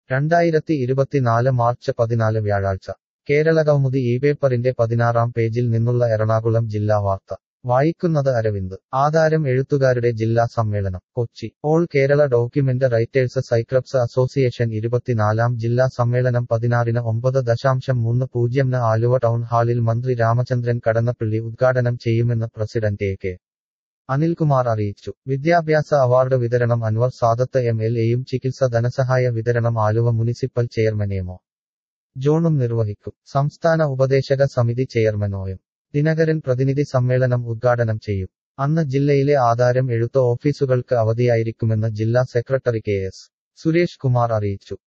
രണ്ടായിരത്തി ഇരുപത്തിനാല് മാർച്ച് പതിനാല് വ്യാഴാഴ്ച കേരളകൗമുദി ഈ പേപ്പറിന്റെ പതിനാറാം പേജിൽ നിന്നുള്ള എറണാകുളം ജില്ലാ വാർത്ത വായിക്കുന്നത് അരവിന്ദ് ആധാരം എഴുത്തുകാരുടെ ജില്ലാ സമ്മേളനം Kochi all Kerala document writers scribes association ഇരുപത്തിനാലാം ജില്ലാ സമ്മേളനം പതിനാറിന് ഒമ്പത് ദശാംശം മൂന്ന് പൂജ്യംന് ആലുവ ടൗൺ ഹാളിൽ മന്ത്രി രാമചന്ദ്രൻ കടന്നപ്പള്ളി ഉദ്ഘാടനം ചെയ്യുമെന്ന് പ്രസിഡന്റ് എ കെ അനിൽകുമാർ അറിയിച്ചു വിദ്യാഭ്യാസ അവാർഡ് വിതരണം അൻവർ സാദത്ത് എം എൽ എയും ചികിത്സ ധനസഹായ വിതരണം ആലുവ മുനിസിപ്പൽ ചെയർമാൻ എമോ ജോണും നിർവഹിക്കും സംസ്ഥാന ഉപദേശക സമിതി ചെയർമാൻ ഒ എം ദിനകരൻ പ്രതിനിധി സമ്മേളനം ഉദ്ഘാടനം ചെയ്യും അന്ന് ജില്ലയിലെ ആധാരം എഴുത്ത് ഓഫീസുകൾക്ക് അവധിയായിരിക്കുമെന്ന് ജില്ലാ secretary K S Suresh Kumar അറിയിച്ചു